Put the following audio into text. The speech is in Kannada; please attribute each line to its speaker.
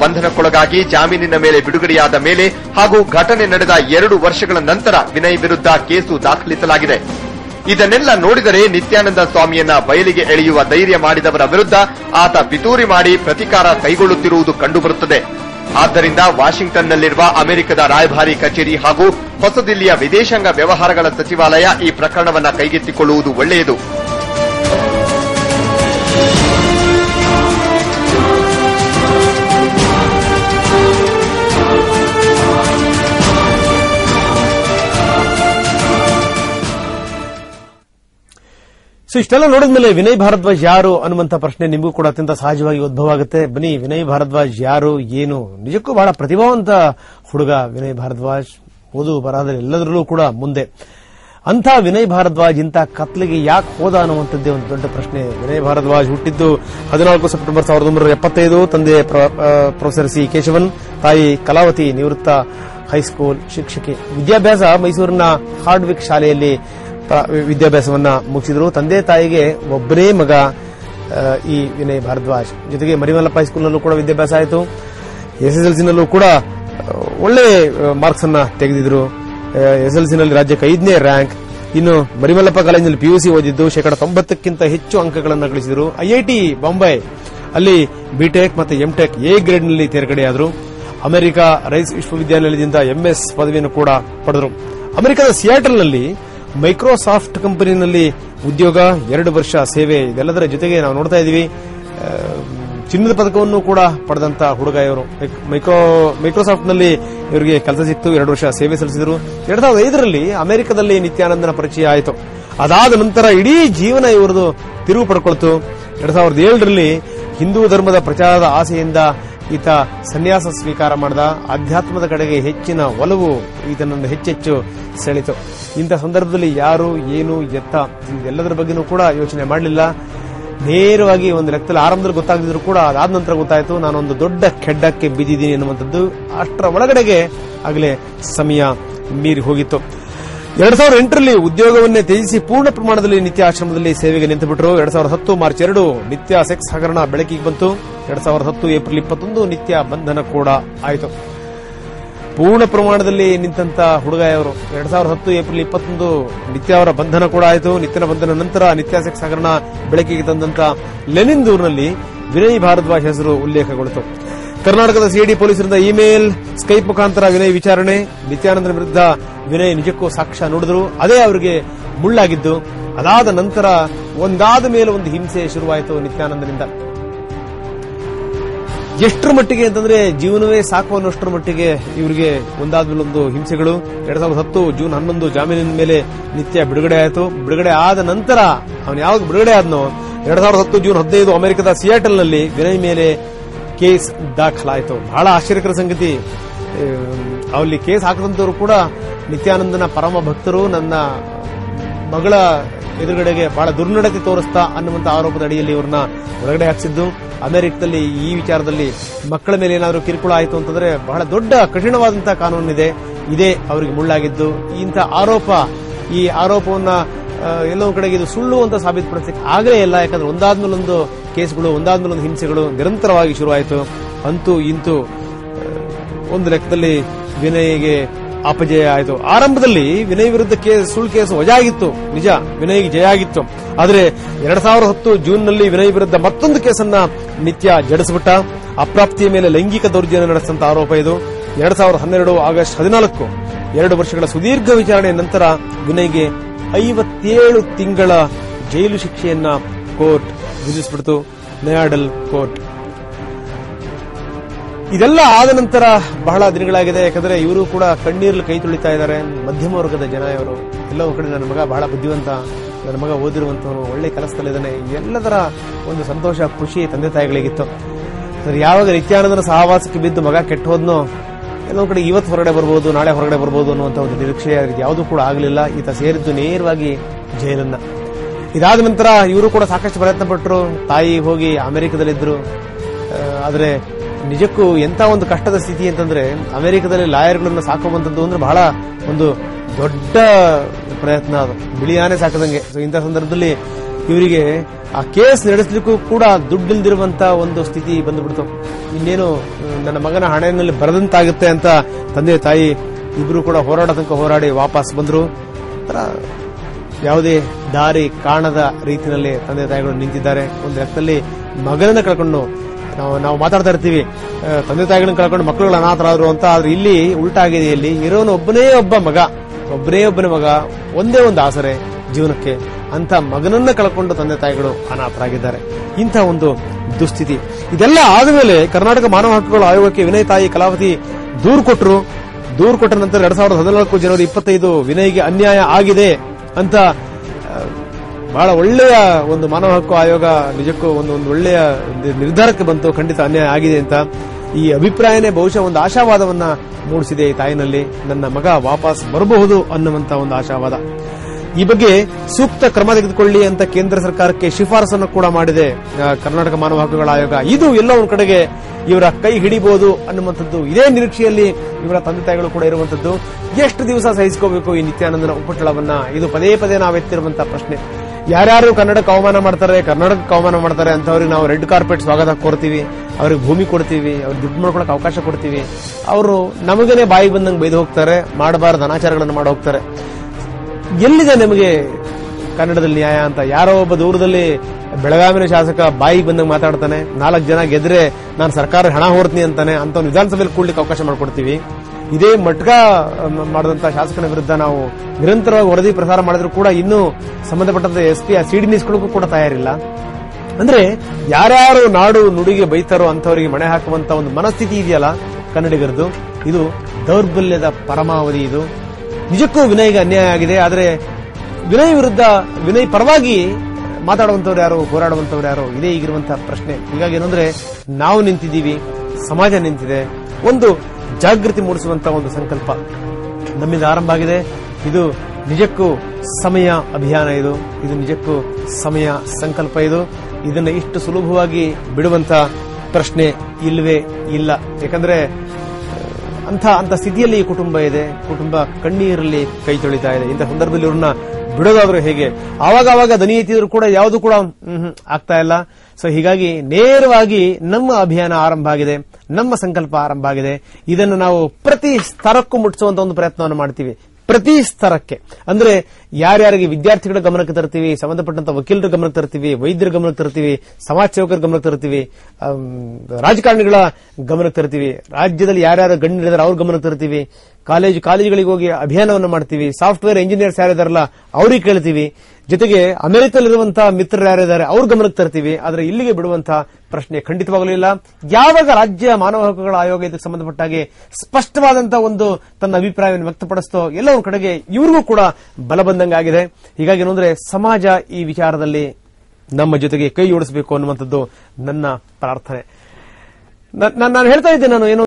Speaker 1: ಬಂಧನಕ್ಕೊಳಗಾಗಿ ಜಾಮೀನಿನ ಮೇಲೆ ಬಿಡುಗಡೆಯಾದ ಮೇಲೆ ಹಾಗೂ ಘಟನೆ ನಡೆದ ಎರಡು ವರ್ಷಗಳ ನಂತರ ವಿನಯ್ ವಿರುದ್ಧ ಕೇಸು ದಾಖಲಿಸಲಾಗಿದೆ ಇದನ್ನೆಲ್ಲ ನೋಡಿದರೆ ನಿತ್ಯಾನಂದ ಸ್ವಾಮಿಯನ್ನ ಬಯಲಿಗೆ ಎಳೆಯುವ ಧೈರ್ಯ ಮಾಡಿದವರ ವಿರುದ್ಧ ಆತ ಪಿತೂರಿ ಮಾಡಿ ಪ್ರತಿಕಾರ ಕೈಗೊಳ್ಳುತ್ತಿರುವುದು ಕಂಡುಬರುತ್ತದೆ ಆದ್ದರಿಂದ ವಾಷಿಂಗ್ಟನ್ನಲ್ಲಿರುವ ಅಮೆರಿಕದ ರಾಯಭಾರಿ ಕಚೇರಿ ಹಾಗೂ ಹೊಸದಿಲ್ಲಿಯ ವಿದೇಶಾಂಗ ವ್ಯವಹಾರಗಳ ಸಚಿವಾಲಯ ಈ ಪ್ರಕರಣವನ್ನ ಕೈಗೆತ್ತಿಕೊಳ್ಳುವುದು ಒಳ್ಳೆಯದು
Speaker 2: ಸೊ ಇಷ್ಟೆಲ್ಲ ನೋಡಿದ್ಮೇಲೆ ವಿನಯ್ ಭಾರದ್ವಾಜ್ ಯಾರು ಅನ್ನುವಂತ ಪ್ರಶ್ನೆ ನಿಮಗೂ ಕೂಡ ಅತ್ಯಂತ ಸಹಜವಾಗಿ ಉದ್ಭವ ಆಗುತ್ತೆ ಬನ್ನಿ ವಿನಯ್ ಭಾರದ್ವಾಜ್ ಯಾರು ಏನು ನಿಜಕ್ಕೂ ಬಹಳ ಪ್ರತಿಭಾವಂತ ಹುಡುಗ ವಿನಯ್ ಭಾರದ್ವಾಜ್ ಓದು ಬರಹದಲ್ಲಿ ಎಲ್ಲದರಲ್ಲೂ ಕೂಡ ಮುಂದೆ ಅಂಥ ವಿನಯ್ ಭಾರದ್ವಾಜ್ ಇಂಥ ಕತ್ಲಿಗೆ ಯಾಕೆ ಹೋದ ಅನ್ನುವಂಥದ್ದೇ ಒಂದು ದೊಡ್ಡ ಪ್ರಶ್ನೆ ವಿನಯ್ ಭಾರದ್ವಾಜ್ ಹುಟ್ಟಿದ್ದು ಹದಿನಾಲ್ಕು ಸೆಪ್ಟೆಂಬರ್ ಸಾವಿರದ ಒಂಬೈನೂರ ಎಪ್ಪತ್ತೈದು ತಂದೆ ಪ್ರ- ಆ, ಪ್ರೊಫೆಸರ್ ಸಿ ಕೇಶವನ್ ತಾಯಿ ಕಲಾವತಿ ನಿವೃತ್ತ ಹೈಸ್ಕೂಲ್ ಶಿಕ್ಷಕಿ ವಿದ್ಯಾಭ್ಯಾಸ ಮೈಸೂರಿನ ಹಾರ್ಡ್ವಿಕ್ ಶಾಲೆಯಲ್ಲಿ ಪ್ರ- ವಿದ್ಯಾಭ್ಯಾಸವನ್ನ ಮುಗಿಸಿದ್ರು ತಂದೆ ತಾಯಿಗೆ ಒಬ್ಬನೇ ಮಗ ಆ, ಈ ವಿನಯ್ ಭಾರದ್ವಾಜ್ ಜೊತೆಗೆ ಮರಿಮಲ್ಲಪ್ಪ ಹೈಸ್ಕೂಲ್ನಲ್ಲೂ ಕೂಡ ವಿದ್ಯಾಭ್ಯಾಸ ಆಯಿತು ಎಸ್ಎಸ್ಎಲ್ಸಿನಲ್ಲೂ ಕೂಡ ಆ, ಒಳ್ಳೆ ಮಾರ್ಕ್ಸ್ ಅನ್ನ ತೆಗೆದಿದ್ರು ಎಸ್ಎಲ್ಸಿನಲ್ಲಿ ರಾಜ್ಯಕ್ಕೆ ಐದನೇ ರ್ಯಾಂಕ್ ಇನ್ನು ಮರಿಮಲ್ಲಪ್ಪ ಕಾಲೇಜಿನಲ್ಲಿ ಪಿಯುಸಿ ಓದಿದ್ದು ಶೇಕಡ ತೊಂಬತ್ತಕ್ಕಿಂತ ಹೆಚ್ಚು ಅಂಕಗಳನ್ನು ಗಳಿಸಿದರು ಐಐಟಿ ಬಾಂಬೆ ಅಲ್ಲಿ ಬಿಟೆಕ್ ಮತ್ತು ಎಂಟೆಕ್ ಎ ಗ್ರೇಡ್ನಲ್ಲಿ ತೇರ್ಗಡೆಯಾದರು ಅಮೆರಿಕ ರೈಸ್ ವಿಶ್ವವಿದ್ಯಾನಿಲಯದಿಂದ ಎಂಎಸ್ ಪದವಿಯನ್ನು ಕೂಡ ಪಡೆದರು ಅಮೆರಿಕದ ಸಿಯಾಟಲ್ನಲ್ಲಿ ಮೈಕ್ರೋಸಾಫ್ಟ್ ಕಂಪನಿನಲ್ಲಿ ಉದ್ಯೋಗ ಎರಡು ವರ್ಷ ಸೇವೆ ಇದೆಲ್ಲದರ ಜೊತೆಗೆ ನಾವು ನೋಡ್ತಾ ಇದ್ದೀವಿ ಆ, ಚಿನ್ನದ ಪದಕವನ್ನು ಕೂಡ ಪಡೆದಂತ ಹುಡುಗ ಇವರು ಮೈಕ್ರೋ ಮೈಕ್ರೋಸಾಫ್ಟ್ನಲ್ಲಿ ಇವರಿಗೆ ಕೆಲಸ ಸಿಕ್ತು ಎರಡು ವರ್ಷ ಸೇವೆ ಸಲ್ಲಿಸಿದರು ಎರಡ್ ಸಾವಿರದ ಐದರಲ್ಲಿ ಅಮೆರಿಕದಲ್ಲಿ ನಿತ್ಯಾನಂದನ ಪರಿಚಯ ಆಯಿತು ಅದಾದ ನಂತರ ಇಡೀ ಜೀವನ ಇವರದು ತಿರುವು ಪಡ್ಕೊಳ್ತು ಎರಡ್ ಸಾವಿರದ ಏಳರಲ್ಲಿ ಹಿಂದೂ ಧರ್ಮದ ಪ್ರಚಾರದ ಆಸೆಯಿಂದ ಈತ ಸನ್ಯಾಸ ಸ್ವೀಕಾರ ಮಾಡಿದ ಆಧ್ಯಾತ್ಮದ ಕಡೆಗೆ ಹೆಚ್ಚಿನ ಒಲವು ಈತನನ್ನು ಹೆಚ್ಚೆಚ್ಚು ಸೆಳೆತು ಇಂಥ ಸಂದರ್ಭದಲ್ಲಿ ಯಾರು ಏನು ಎತ್ತ ಇದೆಲ್ಲದರ ಬಗ್ಗೆನೂ ಕೂಡ ಯೋಚನೆ ಮಾಡಲಿಲ್ಲ ನೇರವಾಗಿ ಒಂದು ಲೆಕ್ಕದಲ್ಲಿ ಆರಂಭದಲ್ಲಿ ಗೊತ್ತಾಗದಿದ್ರು ಕೂಡ ಅದಾದ ನಂತರ ಗೊತ್ತಾಯಿತು ನಾನೊಂದು ದೊಡ್ಡ ಕೆಡ್ಡಕ್ಕೆ ಬಿದ್ದಿದ್ದೀನಿ ಎನ್ನುವಂಥದ್ದು ಅಷ್ಟರ ಒಳಗಡೆಗೆ ಆಗಲೇ ಸಮಯ ಮೀರಿ ಹೋಗಿತ್ತು ಎರಡ್ ಸಾವಿರದ ಎಂಟರಲ್ಲಿ ಉದ್ಯೋಗವನ್ನೇ ತ್ಯಜಿಸಿ ಪೂರ್ಣ ಪ್ರಮಾಣದಲ್ಲಿ ನಿತ್ಯ ಆಶ್ರಮದಲ್ಲಿ ಸೇವೆಗೆ ನಿಂತುಬಿಟ್ರು ಎರಡ್ ಸಾವಿರದ ಹತ್ತು ಮಾರ್ಚ್ ಎರಡು ನಿತ್ಯ ಸೆಕ್ಸ್ ಹಗರಣ ಬೆಳಕಿಗೆ ಬಂತು ಎರಡ್ ಸಾವಿರದ ಹತ್ತು ಏಪ್ರಿಲ್ ಇಪ್ಪತ್ತೊಂದು ನಿತ್ಯ ಬಂಧನ ಕೂಡ ಆಯಿತು ಪೂರ್ಣ ಪ್ರಮಾಣದಲ್ಲಿ ನಿಂತಂತ ಹುಡುಗ ಇವರು ಎರಡ್ ಸಾವಿರದ ಹತ್ತು ಏಪ್ರಿಲ್ ಇಪ್ಪತ್ತೊಂದು ನಿತ್ಯ ಅವರ ಬಂಧನ ಕೂಡ ಆಯಿತು ನಿತ್ಯನ ಬಂಧನ ನಂತರ ನಿತ್ಯ ಸೆಕ್ಸ್ ಹಗರಣ ಬೆಳಕಿಗೆ ತಂದಂತ ಲೆನಿಂದೂರ್ನಲ್ಲಿ ವಿನಯ್ ಭಾರದ್ವಾಜ್ ಹೆಸರು ಉಲ್ಲೇಖಗೊಳಿತು ಕರ್ನಾಟಕದ ಸಿಐಡಿ ಪೊಲೀಸರಿಂದ ಇಮೇಲ್ ಸ್ಕೈಪ್ ಮುಖಾಂತರ ವಿನಯ್ ವಿಚಾರಣೆ ನಿತ್ಯಾನಂದನ ವಿರುದ್ಧ ವಿನಯ್ ನಿಜಕ್ಕೂ ಸಾಕ್ಷ್ಯ ನುಡಿದ್ರು ಅದೇ ಅವರಿಗೆ ಮುಳ್ಳಾಗಿದ್ದು ಅದಾದ ನಂತರ ಒಂದಾದ ಮೇಲೆ ಒಂದು ಹಿಂಸೆ ಶುರುವಾಯಿತು ನಿತ್ಯಾನಂದನಿಂದ ಎಷ್ಟರ ಮಟ್ಟಿಗೆ ಅಂತಂದ್ರೆ ಜೀವನವೇ ಸಾಕು ಅನ್ನೋಷ್ಟರ ಮಟ್ಟಿಗೆ ಇವರಿಗೆ ಒಂದಾದ್ಮೇಲೆ ಒಂದು ಹಿಂಸೆಗಳು ಎರಡ್ ಸಾವಿರದ ಹತ್ತು ಜೂನ್ ಹನ್ನೊಂದು ಜಾಮೀನಿನ ಮೇಲೆ ನಿತ್ಯ ಬಿಡುಗಡೆ ಆಯಿತು ಬಿಡುಗಡೆ ಆದ ನಂತರ ಅವನು ಯಾವಾಗ ಬಿಡುಗಡೆ ಆದ್ನೋ ಎರಡ್ ಸಾವಿರದ ಹತ್ತು ಜೂನ್ ಹದಿನೈದು ಅಮೆರಿಕದ ಸಿಯಾಟಲ್ನಲ್ಲಿ ವಿನಯ್ ಮೇಲೆ ಕೇಸ್ ದಾಖಲಾಯಿತು ಬಹಳ ಆಶ್ಚರ್ಯಕರ ಸಂಗತಿ ಆ, ಅಲ್ಲಿ ಕೇಸ್ ಹಾಕದಂತವರು ಕೂಡ ನಿತ್ಯಾನಂದನ ಪರಮ ಭಕ್ತರು ನನ್ನ ಮಗಳ ಎದುರುಗಡೆಗೆ ಬಹಳ ದುರ್ನಡತೆ ತೋರಿಸ್ತಾ ಅನ್ನುವಂತ ಆರೋಪದ ಅಡಿಯಲ್ಲಿ ಇವ್ರನ್ನ ಒಳಗಡೆ ಹಾಕಿಸಿದ್ದು ಅಮೆರಿಕದಲ್ಲಿ ಈ ವಿಚಾರದಲ್ಲಿ ಮಕ್ಕಳ ಮೇಲೆ ಏನಾದರೂ ಕಿರುಕುಳ ಆಯಿತು ಅಂತಂದ್ರೆ ಬಹಳ ದೊಡ್ಡ ಕಠಿಣವಾದಂತಹ ಕಾನೂನಿದೆ ಇದೇ ಅವರಿಗೆ ಮುಳ್ಳಾಗಿದ್ದು ಇಂಥ ಆರೋಪ ಈ ಆರೋಪವನ್ನ ಆ, ಎಲ್ಲೋ ಒಂದ್ ಕಡೆಗೆ ಇದು ಸುಳ್ಳು ಅಂತ ಸಾಬೀತುಪಡಿಸಕ್ಕೆ ಆಗಲೇ ಇಲ್ಲ ಯಾಕಂದ್ರೆ ಒಂದಾದ್ಮೇಲೆ ಒಂದು ಕೇಸ್ಗಳು ಒಂದಾದ್ಮೇಲೆ ಒಂದು ಹಿಂಸೆಗಳು ನಿರಂತರವಾಗಿ ಶುರುವಾಯಿತು ಅಂತೂ ಇಂತೂ ಒಂದು ಲೆಕ್ಕದಲ್ಲಿ ವಿನಯ್ಗೆ ಅಪಜಯ ಆಯಿತು ಆರಂಭದಲ್ಲಿ ವಿನಯ್ ವಿರುದ್ಧ ಕೇಸ್ ಸುಳ್ಳು ಕೇಸು ವಜಾ ಆಗಿತ್ತು ನಿಜ ವಿನಯ್ಗೆ ಜಯ ಆಗಿತ್ತು ಆದರೆ ಎರಡ್ ಸಾವಿರದ ಹತ್ತು ಜೂನ್ನಲ್ಲಿ ವಿನಯ್ ವಿರುದ್ಧ ಮತ್ತೊಂದು ಕೇಸನ್ನ ನಿತ್ಯ ಜಡಿಸಿಬಿಟ್ಟ ಅಪ್ರಾಪ್ತಿಯ ಮೇಲೆ ಲೈಂಗಿಕ ದೌರ್ಜನ್ಯ ನಡೆಸಿದಂತ ಆರೋಪ ಇದು ಎರಡ್ ಸಾವಿರದ ಹನ್ನೆರಡು ಆಗಸ್ಟ್ ಹದಿನಾಲ್ಕು ಎರಡು ವರ್ಷಗಳ ಸುದೀರ್ಘ ವಿಚಾರಣೆ ನಂತರ ವಿನಯ್ಗೆ ಐವತ್ತೇಳು ತಿಂಗಳ ಜೈಲು ಶಿಕ್ಷೆಯನ್ನ ಕೋರ್ಟ್ ವಿಧಿಸಿಬಿಡ್ತು ನಯಾಡಲ್ ಕೋರ್ಟ್ ಇದೆಲ್ಲ ಆದ ನಂತರ ಬಹಳ ದಿನಗಳಾಗಿದೆ ಯಾಕಂದ್ರೆ ಇವರು ಕೂಡ ಕಣ್ಣೀರಲ್ಲಿ ಕೈ ತುಳಿತಾ ಇದ್ದಾರೆ ಮಧ್ಯಮ ವರ್ಗದ ಜನ ಇವರು ಎಲ್ಲ ಒಂದ್ ಕಡೆ ನನ್ನ ಮಗ ಬಹಳ ಬುದ್ಧಿವಂತ ನನ್ನ ಮಗ ಓದಿರುವಂತವನು ಒಳ್ಳೆ ಕೆಲಸದಲ್ಲಿದ್ದಾನೆ ಎಲ್ಲದರ ಒಂದು ಸಂತೋಷ ಖುಷಿ ತಂದೆ ತಾಯಿಗಳಿಗಿತ್ತು ಸರ್ ಯಾವಾಗ ನಿತ್ಯಾನಂದನ ಸಹವಾಸಕ್ಕೆ ಬಿದ್ದು ಮಗ ಕೆಟ್ಟ ಹೋದ್ನೋ ಎಲ್ಲೊಂದ್ ಕಡೆ ಇವತ್ತು ಹೊರಗಡೆ ಬರ್ಬೋದು ನಾಳೆ ಹೊರಗಡೆ ಬರ್ಬೋದು ಅನ್ನುವಂತ ಒಂದು ನಿರೀಕ್ಷೆ ಯಾವುದೂ ಕೂಡ ಆಗಲಿಲ್ಲ ಈತ ಸೇರಿದ್ದು ನೇರವಾಗಿ ಜೈಲನ್ನ ಇದಾದ ನಂತರ ಇವರು ಕೂಡ ಸಾಕಷ್ಟು ಪ್ರಯತ್ನ ಪಟ್ಟರು ತಾಯಿ ಹೋಗಿ ಅಮೆರಿಕದಲ್ಲಿದ್ದರು ಆದರೆ ನಿಜಕ್ಕೂ ಎಂತ ಒಂದು ಕಷ್ಟದ ಸ್ಥಿತಿ ಅಂತಂದ್ರೆ ಅಮೆರಿಕದಲ್ಲಿ ಲಾಯರ್ಗಳನ್ನ ಸಾಕೋಬಂತದ್ದು ಅಂದ್ರೆ ಬಹಳ ಒಂದು ದೊಡ್ಡ ಪ್ರಯತ್ನ ಅದು ಬಿಳಿ ಆನೆ ಸಾಕದಂಗೆ ಸೊ ಇಂಥ ಸಂದರ್ಭದಲ್ಲಿ ಇವರಿಗೆ ಆ ಕೇಸ್ ನಡೆಸಲಿಕ್ಕೂ ಕೂಡ ದುಡ್ಡಿಲ್ದಿರುವಂತ ಒಂದು ಸ್ಥಿತಿ ಬಂದುಬಿಡ್ತು ಇನ್ನೇನು ಅಹ್, ನನ್ನ ಮಗನ ಹಣೆಯಲ್ಲಿ ಬರದಂತಾಗುತ್ತೆ ಅಂತ ತಂದೆ ತಾಯಿ ಇಬ್ರು ಕೂಡ ಹೋರಾಡ ತನಕ ಹೋರಾಡಿ ವಾಪಸ್ ಬಂದ್ರು ಒಂಥರ ಯಾವುದೇ ದಾರಿ ಕಾಣದ ರೀತಿಯಲ್ಲಿ ತಂದೆ ತಾಯಿಗಳು ನಿಂತಿದ್ದಾರೆ ಒಂದು ಲೆಕ್ಕದಲ್ಲಿ ಮಗನನ್ನ ಕಳ್ಕೊಂಡು ನಾವು ನಾವು ಮಾತಾಡ್ತಾ ಇರ್ತೀವಿ ಆ, ತಂದೆ ತಾಯಿಗಳನ್ನ ಕಳ್ಕೊಂಡು ಮಕ್ಕಳುಗಳು ಅನಾಥರಾದ್ರು ಅಂತ ಆದ್ರೆ ಇಲ್ಲಿ ಉಲ್ಟಾ ಆಗಿದೆ ಇಲ್ಲಿ ಇರೋನು ಒಬ್ಬನೇ ಒಬ್ಬ ಮಗ ಒಬ್ಬನೇ ಒಬ್ಬನ ಮಗ ಒಂದೇ ಒಂದು ಆಸರೆ ಜೀವನಕ್ಕೆ ಅಂತ ಮಗನನ್ನ ಕಳ್ಕೊಂಡು ತಂದೆ ತಾಯಿಗಳು ಅನಾಥರಾಗಿದ್ದಾರೆ ಇಂಥ ಒಂದು ದುಸ್ಥಿತಿ ಇದೆಲ್ಲ ಆದಮೇಲೆ ಕರ್ನಾಟಕ ಮಾನವ ಹಕ್ಕುಗಳ ಆಯೋಗಕ್ಕೆ ವಿನಯ್ ತಾಯಿ ಕಲಾವತಿ ದೂರು ಕೊಟ್ಟರು ದೂರು ಕೊಟ್ಟ ನಂತರ ಎರಡ್ ಸಾವಿರದ ಹದಿನಾಲ್ಕು ಜನವರಿ ಇಪ್ಪತ್ತೈದು ವಿನಯ್ಗೆ ಅನ್ಯಾಯ ಆಗಿದೆ ಅಂತ ಆ, ಬಹಳ ಒಳ್ಳೆಯ ಒಂದು ಮಾನವ ಹಕ್ಕು ಆಯೋಗ ನಿಜಕ್ಕೂ ಒಂದು ಒಂದು ಒಳ್ಳೆಯ ನಿ- ನಿರ್ಧಾರಕ್ಕೆ ಬಂತು ಖಂಡಿತ ಅನ್ಯಾಯ ಆಗಿದೆ ಅಂತ ಈ ಅಭಿಪ್ರಾಯನೇ ಬಹುಶಃ ಒಂದು ಆಶಾವಾದವನ್ನ ಮೂಡಿಸಿದೆ ಈ ತಾಯಿನಲ್ಲಿ ನನ್ನ ಮಗ ವಾಪಸ್ ಬರಬಹುದು ಅನ್ನುವಂತ ಒಂದು ಆಶಾವಾದ ಈ ಬಗ್ಗೆ ಸೂಕ್ತ ಕ್ರಮ ತೆಗೆದುಕೊಳ್ಳಿ ಅಂತ ಕೇಂದ್ರ ಸರ್ಕಾರಕ್ಕೆ ಶಿಫಾರಸನ್ನು ಕೂಡ ಮಾಡಿದೆ ಆ, ಕರ್ನಾಟಕ ಮಾನವ ಹಕ್ಕುಗಳ ಆಯೋಗ ಇದು ಎಲ್ಲೋ ಒಂದ್ ಕಡೆಗೆ ಇವರ ಕೈ ಹಿಡಿಬಹುದು ಅನ್ನುವಂಥದ್ದು ಇದೇ ನಿರೀಕ್ಷೆಯಲ್ಲಿ ಇವರ ತಂದೆ ತಾಯಿಗಳು ಕೂಡ ಇರುವಂತದ್ದು ಎಷ್ಟು ದಿವಸ ಸಹಿಸಿಕೋಬೇಕು ಈ ನಿತ್ಯಾನಂದನ ಉಪಟಳವನ್ನ ಇದು ಪದೇ ಪದೇ ನಾವು ಎತ್ತಿರುವಂತಹ ಪ್ರಶ್ನೆ ಯಾರ್ಯಾರು ಕನ್ನಡಕ್ಕೆ ಅವಮಾನ ಮಾಡ್ತಾರೆ ಕರ್ನಾಟಕಕ್ಕೆ ಅವಮಾನ ಮಾಡ್ತಾರೆ ಅಂತವ್ರಿಗೆ ನಾವು ರೆಡ್ ಕಾರ್ಪೆಟ್ ಸ್ವಾಗತ ಕೋರ್ತೀವಿ ಅವ್ರಿಗೆ ಭೂಮಿ ಕೊಡ್ತೀವಿ ಅವ್ರಿಗೆ ದುಡ್ಡು ಮಾಡ್ಕೊಳಕ್ ಅವಕಾಶ ಕೊಡ್ತೀವಿ ಅವರು ನಮಗೇನೆ ಬಾಯಿ ಬಂದಂಗೆ ಬೈದು ಹೋಗ್ತಾರೆ ಮಾಡಬಾರದು ಅನಾಚಾರಗಳನ್ನು ಮಾಡಿ ಹೋಗ್ತಾರೆ ಎಲ್ಲಿದೆ ನಮಗೆ ಕನ್ನಡದಲ್ಲಿ ನ್ಯಾಯ ಅಂತ ಯಾರೋ ಒಬ್ಬ ದೂರದಲ್ಲಿ ಬೆಳಗಾವಿನ ಶಾಸಕ ಬಾಯಿ ಬಂದಂಗೆ ಮಾತಾಡ್ತಾನೆ ನಾಲ್ಕು ಜನ ಗೆದ್ರೆ ನಾನು ಸರ್ಕಾರ ಹಣ ಹೊರ್ತೀನಿ ಅಂತಾನೆ ಅಂತ ವಿಧಾನಸಭೆಯಲ್ಲಿ ಕೂಡ್ಲಿಕ್ಕೆ ಅವಕಾಶ ಮಾಡ್ಕೊಡ್ತೀವಿ ಇದೇ ಮಟ್ಕ ಮಾಡಿದಂತ ಶಾಸಕನ ವಿರುದ್ಧ ನಾವು ನಿರಂತರವಾಗಿ ವರದಿ ಪ್ರಸಾರ ಮಾಡಿದ್ರು ಕೂಡ ಇನ್ನೂ ಸಂಬಂಧಪಟ್ಟಂತ ಎಸ್ ಪಿ ಸಿಡಿ ನಿಸ್ಕೊಳ್ಳೋಕ್ಕೂ ಕೂಡ ತಯಾರಿಲ್ಲ ಅಂದ್ರೆ ಯಾರ್ಯಾರು ನಾಡು ನುಡಿಗೆ ಬೈತಾರೋ ಅಂತವರಿಗೆ ಮಣೆ ಹಾಕುವಂತ ಒಂದು ಮನಸ್ಥಿತಿ ಇದೆಯಲ್ಲ ಕನ್ನಡಿಗರದು ಇದು ದೌರ್ಬಲ್ಯದ ಪರಮಾವಧಿ ಇದು ನಿಜಕ್ಕೂ ವಿನಯ್ಗೆ ಅನ್ಯಾಯ ಆಗಿದೆ ಆದರೆ ವಿನಯ್ ವಿರುದ್ಧ ವಿನಯ್ ಪರವಾಗಿ ಮಾತಾಡುವಂತವ್ರು ಯಾರು ಹೋರಾಡುವಂತವ್ರು ಯಾರು ಇದೇ ಈಗಿರುವಂತಹ ಪ್ರಶ್ನೆ ಹೀಗಾಗಿ ಏನಂದ್ರೆ ನಾವು ನಿಂತಿದ್ದೀವಿ ಸಮಾಜ ನಿಂತಿದೆ ಒಂದು ಜಾಗೃತಿ ಮೂಡಿಸುವಂತ ಒಂದು ಸಂಕಲ್ಪ ನಮ್ಮಿಂದ ಆರಂಭ ಆಗಿದೆ ಇದು ನಿಜಕ್ಕೂ ಸಮಯ ಅಭಿಯಾನ ಇದು ಇದು ನಿಜಕ್ಕೂ ಸಮಯ ಸಂಕಲ್ಪ ಇದು ಇದನ್ನ ಇಷ್ಟು ಸುಲಭವಾಗಿ ಬಿಡುವಂತ ಪ್ರಶ್ನೆ ಇಲ್ವೇ ಇಲ್ಲ ಯಾಕಂದ್ರೆ ಅಂತ ಅಂತ ಸ್ಥಿತಿಯಲ್ಲಿ ಈ ಕುಟುಂಬ ಇದೆ ಕುಟುಂಬ ಕಣ್ಣೀರಲ್ಲಿ ಕೈ ತೊಳಿತಾ ಇದೆ ಇಂಥ ಸಂದರ್ಭದಲ್ಲಿ ಇವ್ರನ್ನ ಬಿಡೋದಾದ್ರೂ ಹೇಗೆ ಆವಾಗ ಆವಾಗ ದನಿ ಎತ್ತಿದ್ರು ಕೂಡ ಯಾವುದು ಕೂಡ ಹ್ಮ್, ಹ್ಮ್, ಆಗ್ತಾ ಇಲ್ಲ ಸೊ ಹೀಗಾಗಿ ನೇರವಾಗಿ ನಮ್ಮ ಅಭಿಯಾನ ಆರಂಭ ಆಗಿದೆ ನಮ್ಮ ಸಂಕಲ್ಪ ಆರಂಭ ಆಗಿದೆ ಇದನ್ನು ನಾವು ಪ್ರತಿ ಸ್ತರಕ್ಕೂ ಮುಟ್ಟಿಸುವಂತ ಒಂದು ಪ್ರಯತ್ನವನ್ನು ಮಾಡ್ತೀವಿ ಪ್ರತಿ ಸ್ತರಕ್ಕೆ ಅಂದ್ರೆ ಯಾರ್ಯಾರಿಗೆ ವಿದ್ಯಾರ್ಥಿಗಳ ಗಮನಕ್ಕೆ ತರ್ತೀವಿ ಸಂಬಂಧಪಟ್ಟಂತ ವಕೀಲರ ಗಮನಕ್ಕೆ ತರ್ತೀವಿ ವೈದ್ಯರ ಗಮನಕ್ಕೆ ತರ್ತೀವಿ ಸಮಾಜ ಸೇವಕರ ಗಮನಕ್ಕೆ ತರ್ತೀವಿ ಆಮ್, ರಾಜಕಾರಣಿಗಳ ಗಮನಕ್ಕೆ ತರ್ತೀವಿ ರಾಜ್ಯದಲ್ಲಿ ಯಾರ್ಯಾರು ಗಣ್ಯರಿದ್ದಾರೆ ಅವ್ರ ಗಮನಕ್ಕೆ ತರ್ತೀವಿ ಕಾಲೇಜು ಕಾಲೇಜುಗಳಿಗೆ ಹೋಗಿ ಅಭಿಯಾನವನ್ನು ಮಾಡ್ತೀವಿ ಸಾಫ್ಟ್ವೇರ್ ಇಂಜಿನಿಯರ್ಸ್ ಯಾರಿದಾರಲ್ಲ ಅವ್ರಿಗೆ ಕೇಳ್ತೀವಿ ಜೊತೆಗೆ ಅಮೆರಿಕದಲ್ಲಿರುವಂತಹ ಮಿತ್ರರು ಯಾರಿದ್ದಾರೆ ಅವ್ರ ಗಮನಕ್ಕೆ ತರ್ತೀವಿ ಆದ್ರೆ ಇಲ್ಲಿಗೆ ಬಿಡುವಂತಹ ಪ್ರಶ್ನೆ ಖಂಡಿತವಾಗಲೂ ಇಲ್ಲ ಯಾವಾಗ ರಾಜ್ಯ ಮಾನವ ಹಕ್ಕುಗಳ ಆಯೋಗ ಇದಕ್ಕೆ ಸಂಬಂಧಪಟ್ಟ ಹಾಗೆ ಸ್ಪಷ್ಟವಾದಂತಹ ಒಂದು ತನ್ನ ಅಭಿಪ್ರಾಯವನ್ನು ವ್ಯಕ್ತಪಡಿಸ್ತೋ ಎಲ್ಲ ಒಂದು ಕಡೆಗೆ ಇವ್ರಿಗೂ ಕೂಡ ಬಲ ಬಂದಂಗಾಗಿದೆ ಹೀಗಾಗಿ ಏನಂದ್ರೆ ಸಮಾಜ ಈ ವಿಚಾರದಲ್ಲಿ ನಮ್ಮ ಜೊತೆಗೆ ಕೈ ಜೋಡಿಸಬೇಕು ಅನ್ನುವಂಥದ್ದು ನನ್ನ ಪ್ರಾರ್ಥನೆ ನ- ನಾನು ಹೇಳ್ತಾ ಇದ್ದೆ ನಾನು ಏನು